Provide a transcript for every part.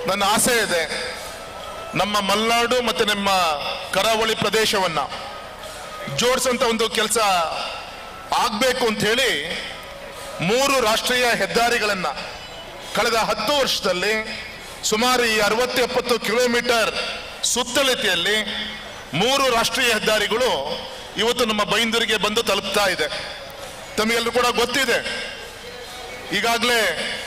ನನ್ನ ಆಸೆ ಇದೆ ನಮ್ಮ ಮಲೆನಾಡು ಮತ್ತು ನಮ್ಮ ಕರಾವಳಿ ಪ್ರದೇಶವನ್ನ ಜೋಡಿಸಂತ ಒಂದು ಕೆಲಸ ಆಗಬೇಕು ಅಂತ ಹೇಳಿ ಮೂರು ರಾಷ್ಟ್ರೀಯ ಹೆದ್ದಾರಿಗಳನ್ನ ಕಳೆದ ಹತ್ತು ವರ್ಷದಲ್ಲಿ ಸುಮಾರು ಈ ಅರವತ್ತು ಎಪ್ಪತ್ತು ಕಿಲೋಮೀಟರ್ ಸುತ್ತಳತೆಯಲ್ಲಿ ಮೂರು ರಾಷ್ಟ್ರೀಯ ಹೆದ್ದಾರಿಗಳು ಇವತ್ತು ನಮ್ಮ ಬೈಂದೂರಿಗೆ ಬಂದು ತಲುಪ್ತಾ ಇದೆ ತಮಗೆಲ್ಲರೂ ಕೂಡ ಗೊತ್ತಿದೆ ಈಗಾಗಲೇ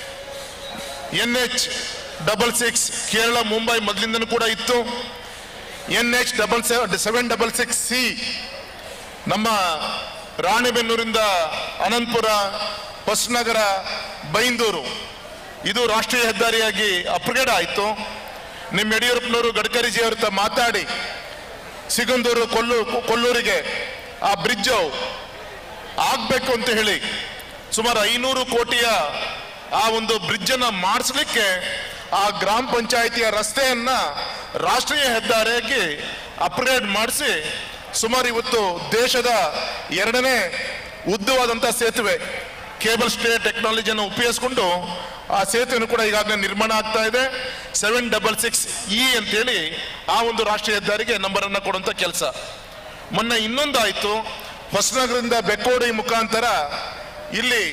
N H double six Kerala Mumbai ಮೊದಲಿಂದನೂ ಕೂಡ ಇತ್ತು N H double seven double six C ನಮ್ಮ ರಾಣಿಬೆನ್ನೂರಿಂದ ಅನಂತಪುರ ಹೊಸನಗರ ಬೈಂದೂರು ಇದು ರಾಷ್ಟ್ರೀಯ ಹೆದ್ದಾರಿಯಾಗಿ ಅಪ್ಗ್ರೇಡ್ ಆಯಿತು ನಿಮ್ಮ ಯಡಿಯೂರಪ್ಪನವರು ಗಡ್ಕರಿಜಿ ಅವ್ರ ಹತ್ರ ಮಾತಾಡಿ ಸಿಗಂದೂರು ಕೊಲ್ಲು ಕೊಲ್ಲೂರಿಗೆ ಆ ಬ್ರಿಡ್ಜ್ ಆಗ್ಬೇಕು ಅಂತ ಹೇಳಿ ಸುಮಾರು ಐನೂರು ಕೋಟಿಯ ಆ ಒಂದು ಬ್ರಿಡ್ಜ್ ಅನ್ನ ಮಾಡಿಸ್ಲಿಕ್ಕೆ ಆ ಗ್ರಾಮ ಪಂಚಾಯಿತಿಯ ರಸ್ತೆಯನ್ನ ರಾಷ್ಟ್ರೀಯ ಹೆದ್ದಾರಿಯಾಗಿ ಅಪ್ಗ್ರೇಡ್ ಮಾಡಿಸಿ ಸುಮಾರು ಇವತ್ತು ದೇಶದ ಎರಡನೇ ಉದ್ದವಾದಂಥ ಸೇತುವೆ ಕೇಬಲ್ ಸ್ಟೇ ಟೆಕ್ನಾಲಜಿಯನ್ನು ಉಪಯೋಗಿಸ್ಕೊಂಡು ಆ ಸೇತುವೆಯನ್ನು ಕೂಡ ಈಗಾಗಲೇ ನಿರ್ಮಾಣ ಆಗ್ತಾ ಇದೆ ಸೆವೆನ್ ಡಬಲ್ ಸಿಕ್ಸ್ ಇ ಅಂತೇಳಿ ಆ ಒಂದು ರಾಷ್ಟ್ರೀಯ ಹೆದ್ದಾರಿಗೆ ನಂಬರ್ ಅನ್ನ ಕೊಡುವಂತ ಕೆಲಸ ಮೊನ್ನೆ ಇನ್ನೊಂದಾಯ್ತು ಹೊಸನಗರದಿಂದ ಬೆಕ್ಕೋಡಿ ಮುಖಾಂತರ ಇಲ್ಲಿ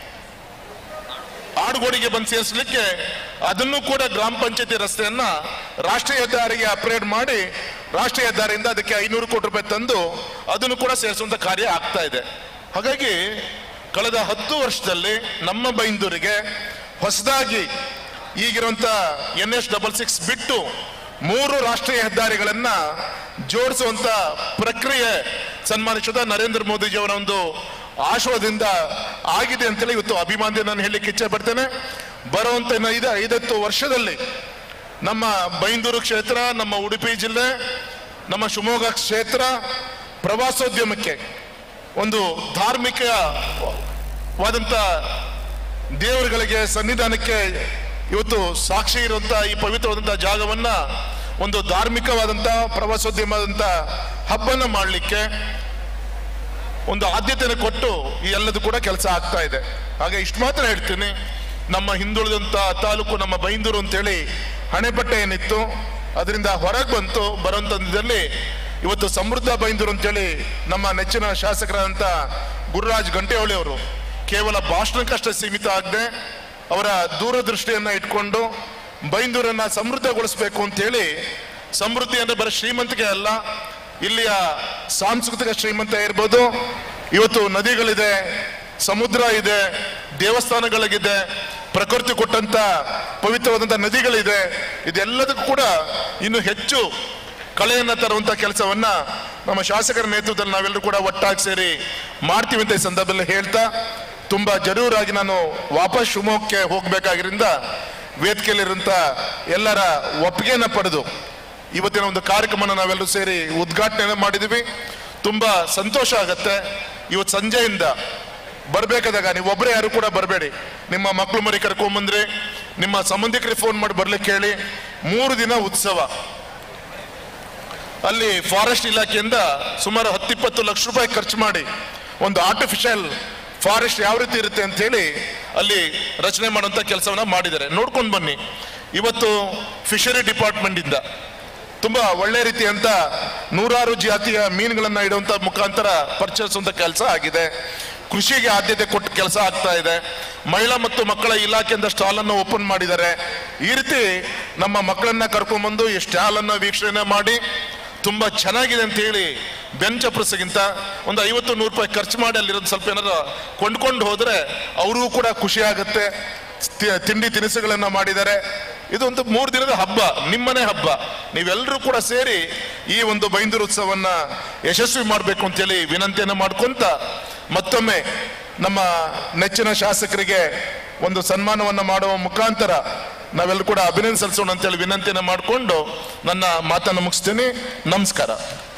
ಆಡುಗೋಡಿಗೆ ಬಂದು ಸೇರಿಸಲಿಕ್ಕೆ ಅದನ್ನು ಕೂಡ ಗ್ರಾಮ ಪಂಚಾಯತಿ ರಸ್ತೆಯನ್ನ ರಾಷ್ಟ್ರೀಯ ಹೆದ್ದಾರಿಗೆ ಅಪ್ಗ್ರೇಡ್ ಮಾಡಿ ರಾಷ್ಟ್ರೀಯ ಹೆದ್ದಾರಿಯಿಂದ ಅದಕ್ಕೆ ಐನೂರು ಕೋಟಿ ರೂಪಾಯಿ ತಂದು ಅದನ್ನು ಕೂಡ ಸೇರಿಸುವಂತ ಕಾರ್ಯ ಆಗ್ತಾ ಇದೆ ಹಾಗಾಗಿ ಕಳೆದ ಹತ್ತು ವರ್ಷದಲ್ಲಿ ನಮ್ಮ ಬೈಂದೂರಿಗೆ ಹೊಸದಾಗಿ ಈಗಿರುವಂತ ಎನ್ ಎಸ್ ಡಬಲ್ ಸಿಕ್ಸ್ ಬಿಟ್ಟು ಮೂರು ರಾಷ್ಟ್ರೀಯ ಹೆದ್ದಾರಿಗಳನ್ನ ಜೋಡಿಸುವಂತ ಪ್ರಕ್ರಿಯೆ ಸನ್ಮಾನಿಸಿದ ನರೇಂದ್ರ ಮೋದಿಜಿಯವರ ಒಂದು ಆಶ್ವಾದಿಂದ ಆಗಿದೆ ಅಂತೇಳಿ ಇವತ್ತು ಅಭಿಮಾನದಿಂದ ನಾನು ಹೇಳಲಿಕ್ಕೆ ಇಚ್ಛೆ ಪಡ್ತೇನೆ ಬರುವಂತ ಇನ್ನು ಐದು ಐದತ್ತು ವರ್ಷದಲ್ಲಿ ನಮ್ಮ ಬೈಂದೂರು ಕ್ಷೇತ್ರ ನಮ್ಮ ಉಡುಪಿ ಜಿಲ್ಲೆ ನಮ್ಮ ಶಿವಮೊಗ್ಗ ಕ್ಷೇತ್ರ ಪ್ರವಾಸೋದ್ಯಮಕ್ಕೆ ಒಂದು ಧಾರ್ಮಿಕವಾದಂಥ ದೇವರುಗಳಿಗೆ ಸನ್ನಿಧಾನಕ್ಕೆ ಇವತ್ತು ಸಾಕ್ಷಿ ಇರುವಂತ ಈ ಪವಿತ್ರವಾದಂಥ ಜಾಗವನ್ನ ಒಂದು ಧಾರ್ಮಿಕವಾದಂಥ ಪ್ರವಾಸೋದ್ಯಮದಂತ ಹಬ್ಬನ ಮಾಡಲಿಕ್ಕೆ ಒಂದು ಆದ್ಯತೆಯನ್ನು ಕೊಟ್ಟು ಈ ಎಲ್ಲದೂ ಕೂಡ ಕೆಲಸ ಆಗ್ತಾ ಇದೆ ಹಾಗೆ ಇಷ್ಟು ಮಾತ್ರ ಹೇಳ್ತೀನಿ ನಮ್ಮ ಹಿಂದುಳಿದಂತ ತಾಲೂಕು ನಮ್ಮ ಬೈಂದೂರು ಅಂತೇಳಿ ಹಣೆಪಟ್ಟೆ ಏನಿತ್ತು ಅದರಿಂದ ಹೊರಗೆ ಬಂತು ಬರುವಂತದಲ್ಲಿ ಇವತ್ತು ಸಮೃದ್ಧ ಬೈಂದೂರು ಅಂತೇಳಿ ನಮ್ಮ ನೆಚ್ಚಿನ ಶಾಸಕರಾದಂಥ ಗುರುರಾಜ್ ಗಂಟೆಹೊಳಿ ಅವರು ಕೇವಲ ಭಾಷಣಕ್ಕಷ್ಟೇ ಸೀಮಿತ ಆಗದೆ ಅವರ ದೂರದೃಷ್ಟಿಯನ್ನ ಇಟ್ಕೊಂಡು ಬೈಂದೂರನ್ನ ಸಮೃದ್ಧಗೊಳಿಸಬೇಕು ಅಂತೇಳಿ ಸಮೃದ್ಧಿ ಅಂದ್ರೆ ಬರೀ ಶ್ರೀಮಂತಿಕೆ ಅಲ್ಲ ಇಲ್ಲಿಯ ಸಾಂಸ್ಕೃತಿಕ ಶ್ರೀಮಂತ ಇರ್ಬೋದು ಇವತ್ತು ನದಿಗಳಿದೆ ಸಮುದ್ರ ಇದೆ ದೇವಸ್ಥಾನಗಳಿದೆ ಪ್ರಕೃತಿ ಕೊಟ್ಟಂತ ಪವಿತ್ರವಾದಂತ ನದಿಗಳಿದೆ ಇದೆಲ್ಲದಕ್ಕೂ ಕೂಡ ಇನ್ನು ಹೆಚ್ಚು ಕಳೆಯನ್ನ ತರುವಂತ ಕೆಲಸವನ್ನ ನಮ್ಮ ಶಾಸಕರ ನೇತೃತ್ವದಲ್ಲಿ ನಾವೆಲ್ಲರೂ ಕೂಡ ಒಟ್ಟಾಗಿ ಸೇರಿ ಮಾಡ್ತೀವಿ ಅಂತ ಈ ಸಂದರ್ಭದಲ್ಲಿ ಹೇಳ್ತಾ ತುಂಬಾ ಜರೂರಾಗಿ ನಾನು ವಾಪಸ್ ಶಿವಮೊಗ್ಗಕ್ಕೆ ಹೋಗ್ಬೇಕಾಗಿರಿಂದ ವೇದಿಕೆಯಲ್ಲಿರುವಂತ ಎಲ್ಲರ ಒಪ್ಪಿಗೆಯನ್ನ ಪಡೆದು ಇವತ್ತಿನ ಒಂದು ಕಾರ್ಯಕ್ರಮನ ನಾವೆಲ್ಲರೂ ಸೇರಿ ಉದ್ಘಾಟನೆ ಮಾಡಿದ್ವಿ ತುಂಬಾ ಸಂತೋಷ ಆಗತ್ತೆ ಇವತ್ತು ಸಂಜೆಯಿಂದ ಬರ್ಬೇಕಾದಾಗ ನೀವು ಒಬ್ಬರೇ ಯಾರು ಕೂಡ ಬರಬೇಡಿ ನಿಮ್ಮ ಮಕ್ಕಳು ಮರಿ ಕರ್ಕೊಂಬಂದ್ರಿ ನಿಮ್ಮ ಸಂಬಂಧಿಕರಿಗೆ ಫೋನ್ ಮಾಡಿ ಬರ್ಲಿಕ್ಕೆ ಹೇಳಿ ಮೂರು ದಿನ ಉತ್ಸವ ಅಲ್ಲಿ ಫಾರೆಸ್ಟ್ ಇಲಾಖೆಯಿಂದ ಸುಮಾರು ಹತ್ತಿಪ್ಪತ್ತು ಲಕ್ಷ ರೂಪಾಯಿ ಖರ್ಚು ಮಾಡಿ ಒಂದು ಆರ್ಟಿಫಿಷಿಯಲ್ ಫಾರೆಸ್ಟ್ ಯಾವ ರೀತಿ ಇರುತ್ತೆ ಅಂತ ಹೇಳಿ ಅಲ್ಲಿ ರಚನೆ ಮಾಡುವಂತ ಕೆಲಸವನ್ನ ಮಾಡಿದ್ದಾರೆ ನೋಡ್ಕೊಂಡು ಬನ್ನಿ ಇವತ್ತು ಫಿಶರಿ ಡಿಪಾರ್ಟ್ಮೆಂಟ್ ಇಂದ ತುಂಬಾ ಒಳ್ಳೆ ರೀತಿಯಂತ ನೂರಾರು ಜಾತಿಯ ಮೀನುಗಳನ್ನ ಇಡುವಂತ ಮುಖಾಂತರ ಪರಿಚಯಿಸುವಂತ ಕೆಲಸ ಆಗಿದೆ ಕೃಷಿಗೆ ಆದ್ಯತೆ ಕೊಟ್ಟು ಕೆಲಸ ಆಗ್ತಾ ಇದೆ ಮಹಿಳಾ ಮತ್ತು ಮಕ್ಕಳ ಇಲಾಖೆಯಿಂದ ಸ್ಟಾಲ್ ಅನ್ನು ಓಪನ್ ಮಾಡಿದ್ದಾರೆ ಈ ರೀತಿ ನಮ್ಮ ಮಕ್ಕಳನ್ನ ಕರ್ಕೊಂಡ್ಬಂದು ಈ ಸ್ಟಾಲ್ ಅನ್ನ ವೀಕ್ಷಣೆ ಮಾಡಿ ತುಂಬಾ ಚೆನ್ನಾಗಿದೆ ಅಂತ ಹೇಳಿ ಬೆಂಚಪ್ರಸ್ಗಿಂತ ಒಂದು ಐವತ್ತು ನೂರು ರೂಪಾಯಿ ಖರ್ಚು ಮಾಡಿ ಅಲ್ಲಿರೋದು ಸ್ವಲ್ಪ ಏನಾದ್ರು ಕೊಂಡ್ಕೊಂಡು ಹೋದ್ರೆ ಅವ್ರಿಗೂ ಕೂಡ ಖುಷಿ ಆಗುತ್ತೆ ತಿ- ತಿಂಡಿ ತಿನಿಸುಗಳನ್ನ ಮಾಡಿದ್ದಾರೆ ಇದು ಒಂದು ಮೂರು ದಿನದ ಹಬ್ಬ ನಿಮ್ಮನೆ ಹಬ್ಬ ನೀವೆಲ್ಲರೂ ಕೂಡ ಸೇರಿ ಈ ಒಂದು ಬೈಂದೂರು ಉತ್ಸವನ್ನ ಯಶಸ್ವಿ ಮಾಡಬೇಕು ಅಂತೇಳಿ ವಿನಂತಿಯನ್ನ ಮಾಡ್ಕೊಂತ ಮತ್ತೊಮ್ಮೆ ನಮ್ಮ ನೆಚ್ಚಿನ ಶಾಸಕರಿಗೆ ಒಂದು ಸನ್ಮಾನವನ್ನ ಮಾಡುವ ಮುಖಾಂತರ ನಾವೆಲ್ಲರೂ ಕೂಡ ಅಭಿನಂದನೆ ಸಲ್ಲಿಸೋಣ ಅಂತೇಳಿ ವಿನಂತಿಯನ್ನ ಮಾಡಿಕೊಂಡು ನನ್ನ ಮಾತನ್ನು ಮುಗಿಸ್ತೀನಿ ನಮಸ್ಕಾರ